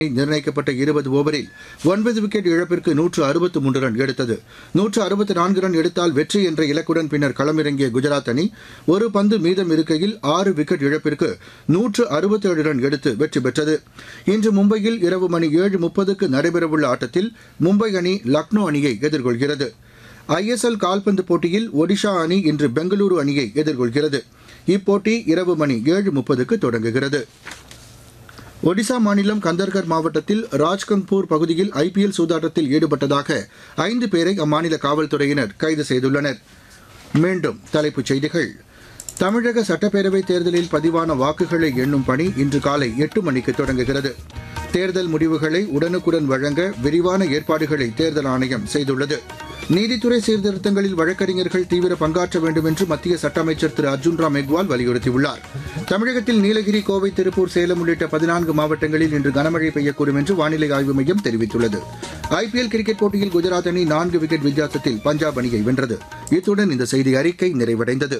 நிர்ணயிக்கப்பட்ட இருபது ஓவரில் ஒன்பது விக்கெட் இழப்பிற்கு நூற்று அறுபத்து மூன்று ரன் எடுத்தது நூற்று அறுபத்து நான்கு ரன் எடுத்தால் வெற்றி என்ற இலக்குடன் பின்னர் களமிறங்கிய குஜராத் அணி ஒரு பந்து மீதம் இருக்கையில் ஆறு விக்கெட் இழப்பிற்கு நூற்று அறுபத்தேழு ரன் எடுத்து வெற்றி பெற்றது இன்று மும்பையில் இரவு மணி ஏழு முப்பதுக்கு நடைபெறவுள்ள ஆட்டத்தில் மும்பை அணி லக்னோ அணியை எதிர்கொள்கிறது ஐஎஸ்எல் கால்பந்து போட்டியில் ஒடிஷா அணி இன்று பெங்களூரு அணியை எதிர்கொள்கிறது இப்போட்டி இரவு மணி ஏழு முப்பதுக்கு தொடங்குகிறது ஒடிசா மாநிலம் கந்தர்கர் மாவட்டத்தில் ராஜ்கங்பூர் பகுதியில் ஐபிஎல் சூதாட்டத்தில் ஈடுபட்டதாக ஐந்து பேரை அம்மாநில காவல்துறையினர் கைது செய்துள்ளனர் மீண்டும் தலைப்புச் செய்திகள் தமிழக சட்டப்பேரவைத் தேர்தலில் பதிவான வாக்குகளை எண்ணும் பணி இன்று காலை எட்டு மணிக்கு தொடங்குகிறது தேர்தல் முடிவுகளை உடனுக்குடன் வழங்க விரிவான ஏற்பாடுகளை தேர்தல் ஆணையம் செய்துள்ளது நீதித்துறை சீர்திருத்தங்களில் வழக்கறிஞர்கள் தீவிர பங்காற்ற வேண்டும் என்று மத்திய சட்ட அமைச்சர் திரு அர்ஜுன் ராம் மெக்வால் வலியுறுத்தியுள்ளார் தமிழகத்தில் நீலகிரி கோவை திருப்பூர் சேலம் உள்ளிட்ட பதினான்கு மாவட்டங்களில் இன்று கனமழை பெய்யக்கூடும் என்று வானிலை ஆய்வு மையம் தெரிவித்துள்ளது ஐபிஎல் கிரிக்கெட் போட்டியில் குஜராத் அணி நான்கு விக்கெட் வித்தியாசத்தில் பஞ்சாப் அணியை வென்றது இத்துடன் இந்த செய்தி அறிக்கை நிறைவடைந்தது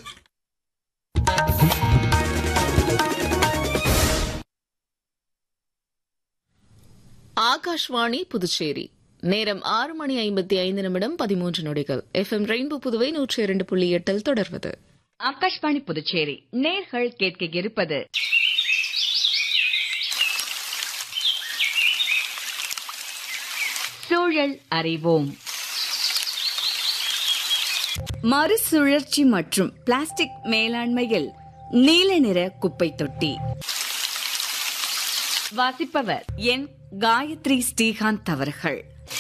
ஆகாஷ்வாணி புதுச்சேரி நேரம் ஆறு மணி ஐம்பத்தி ஐந்து நிமிடம் பதிமூன்று நொடிகள் எஃப் எம் ரெயின்போ புதுவை நூற்றி இரண்டு புள்ளி எட்டில் தொடர்வது ஆகாஷ்வாணி புதுச்சேரி நேர்கள் கேட்க இருப்பது சூழல் அறிவோம் மறுசுழற்சி மற்றும் பிளாஸ்டிக் மேலாண்மையில் நீல நிற குப்பை தொட்டி வாசிப்பவர் என் காயத்ரி ஸ்ரீகாந்த் அவர்கள்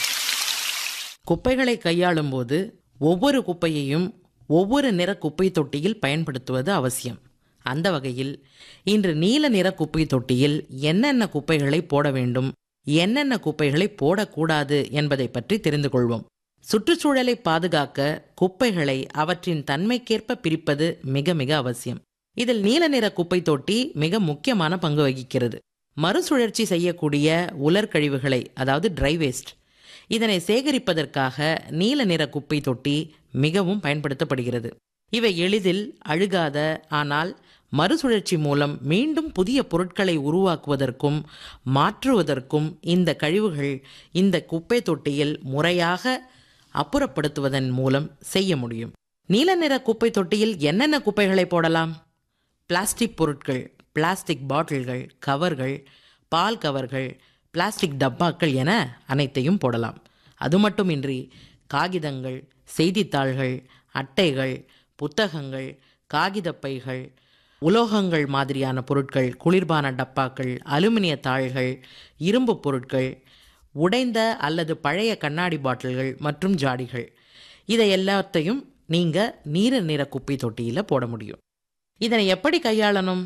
குப்பைகளை கையாளும் போது ஒவ்வொரு குப்பையையும் ஒவ்வொரு நிற குப்பை தொட்டியில் பயன்படுத்துவது அவசியம் அந்த வகையில் இன்று நீல நிற குப்பை தொட்டியில் என்னென்ன குப்பைகளை போட வேண்டும் என்னென்ன குப்பைகளை போடக்கூடாது என்பதை பற்றி தெரிந்து கொள்வோம் சுற்றுச்சூழலை பாதுகாக்க குப்பைகளை அவற்றின் தன்மைக்கேற்ப பிரிப்பது மிக மிக அவசியம் இதில் நீல நிற குப்பை தொட்டி மிக முக்கியமான பங்கு வகிக்கிறது மறுசுழற்சி செய்யக்கூடிய உலர் கழிவுகளை அதாவது ட்ரை வேஸ்ட் இதனை சேகரிப்பதற்காக நீல நிற குப்பை தொட்டி மிகவும் பயன்படுத்தப்படுகிறது இவை எளிதில் அழுகாத ஆனால் மறுசுழற்சி மூலம் மீண்டும் புதிய பொருட்களை உருவாக்குவதற்கும் மாற்றுவதற்கும் இந்த கழிவுகள் இந்த குப்பை தொட்டியில் முறையாக அப்புறப்படுத்துவதன் மூலம் செய்ய முடியும் நீல நிற குப்பை தொட்டியில் என்னென்ன குப்பைகளை போடலாம் பிளாஸ்டிக் பொருட்கள் பிளாஸ்டிக் பாட்டில்கள் கவர்கள் பால் கவர்கள் பிளாஸ்டிக் டப்பாக்கள் என அனைத்தையும் போடலாம் அது மட்டுமின்றி காகிதங்கள் செய்தித்தாள்கள் அட்டைகள் புத்தகங்கள் காகிதப்பைகள் உலோகங்கள் மாதிரியான பொருட்கள் குளிர்பான டப்பாக்கள் அலுமினிய தாள்கள் இரும்பு பொருட்கள் உடைந்த அல்லது பழைய கண்ணாடி பாட்டில்கள் மற்றும் ஜாடிகள் இதை எல்லாத்தையும் நீங்கள் நீல நிற குப்பை தொட்டியில் போட முடியும் இதனை எப்படி கையாளணும்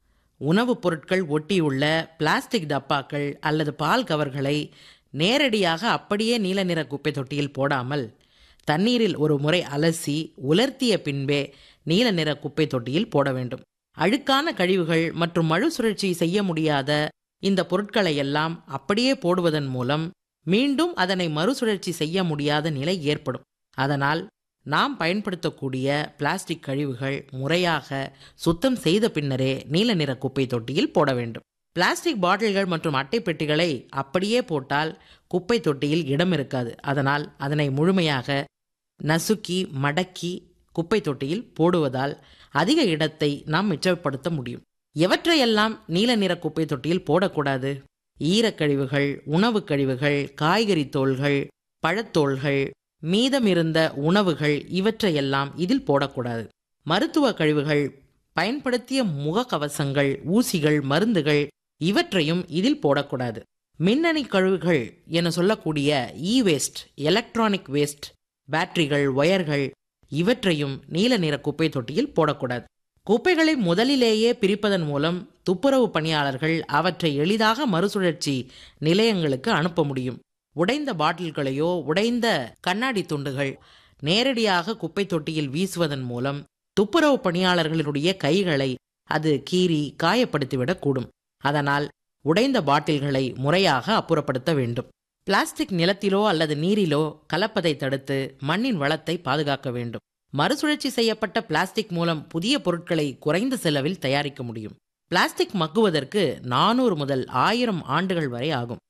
உணவுப் பொருட்கள் ஒட்டியுள்ள பிளாஸ்டிக் டப்பாக்கள் அல்லது பால் கவர்களை நேரடியாக அப்படியே நீல நிற குப்பை தொட்டியில் போடாமல் தண்ணீரில் ஒரு முறை அலசி உலர்த்திய பின்பே நீல நிற குப்பை தொட்டியில் போட வேண்டும் அழுக்கான கழிவுகள் மற்றும் மறுசுழற்சி செய்ய முடியாத இந்த பொருட்களை எல்லாம் அப்படியே போடுவதன் மூலம் மீண்டும் அதனை மறுசுழற்சி செய்ய முடியாத நிலை ஏற்படும் அதனால் நாம் பயன்படுத்தக்கூடிய பிளாஸ்டிக் கழிவுகள் முறையாக சுத்தம் செய்த பின்னரே நீல நிற குப்பை தொட்டியில் போட வேண்டும் பிளாஸ்டிக் பாட்டில்கள் மற்றும் அட்டை பெட்டிகளை அப்படியே போட்டால் குப்பை தொட்டியில் இடம் இருக்காது அதனால் அதனை முழுமையாக நசுக்கி மடக்கி குப்பை தொட்டியில் போடுவதால் அதிக இடத்தை நாம் மிச்சப்படுத்த முடியும் எவற்றையெல்லாம் நீல நிற குப்பை தொட்டியில் போடக்கூடாது ஈரக்கழிவுகள் உணவுக் கழிவுகள் காய்கறி தோல்கள் பழத்தோல்கள் மீதமிருந்த உணவுகள் இவற்றையெல்லாம் இதில் போடக்கூடாது மருத்துவ கழிவுகள் பயன்படுத்திய முகக்கவசங்கள் ஊசிகள் மருந்துகள் இவற்றையும் இதில் போடக்கூடாது மின்னணு கழிவுகள் என சொல்லக்கூடிய இ வேஸ்ட் எலக்ட்ரானிக் வேஸ்ட் பேட்டரிகள் ஒயர்கள் இவற்றையும் நீல நிற குப்பை தொட்டியில் போடக்கூடாது குப்பைகளை முதலிலேயே பிரிப்பதன் மூலம் துப்புரவு பணியாளர்கள் அவற்றை எளிதாக மறுசுழற்சி நிலையங்களுக்கு அனுப்ப முடியும் உடைந்த பாட்டில்களையோ உடைந்த கண்ணாடி துண்டுகள் நேரடியாக குப்பை தொட்டியில் வீசுவதன் மூலம் துப்புரவு பணியாளர்களுடைய கைகளை அது கீறி காயப்படுத்திவிடக்கூடும் அதனால் உடைந்த பாட்டில்களை முறையாக அப்புறப்படுத்த வேண்டும் பிளாஸ்டிக் நிலத்திலோ அல்லது நீரிலோ கலப்பதை தடுத்து மண்ணின் வளத்தை பாதுகாக்க வேண்டும் மறுசுழற்சி செய்யப்பட்ட பிளாஸ்டிக் மூலம் புதிய பொருட்களை குறைந்த செலவில் தயாரிக்க முடியும் பிளாஸ்டிக் மக்குவதற்கு நானூறு முதல் ஆயிரம் ஆண்டுகள் வரை ஆகும்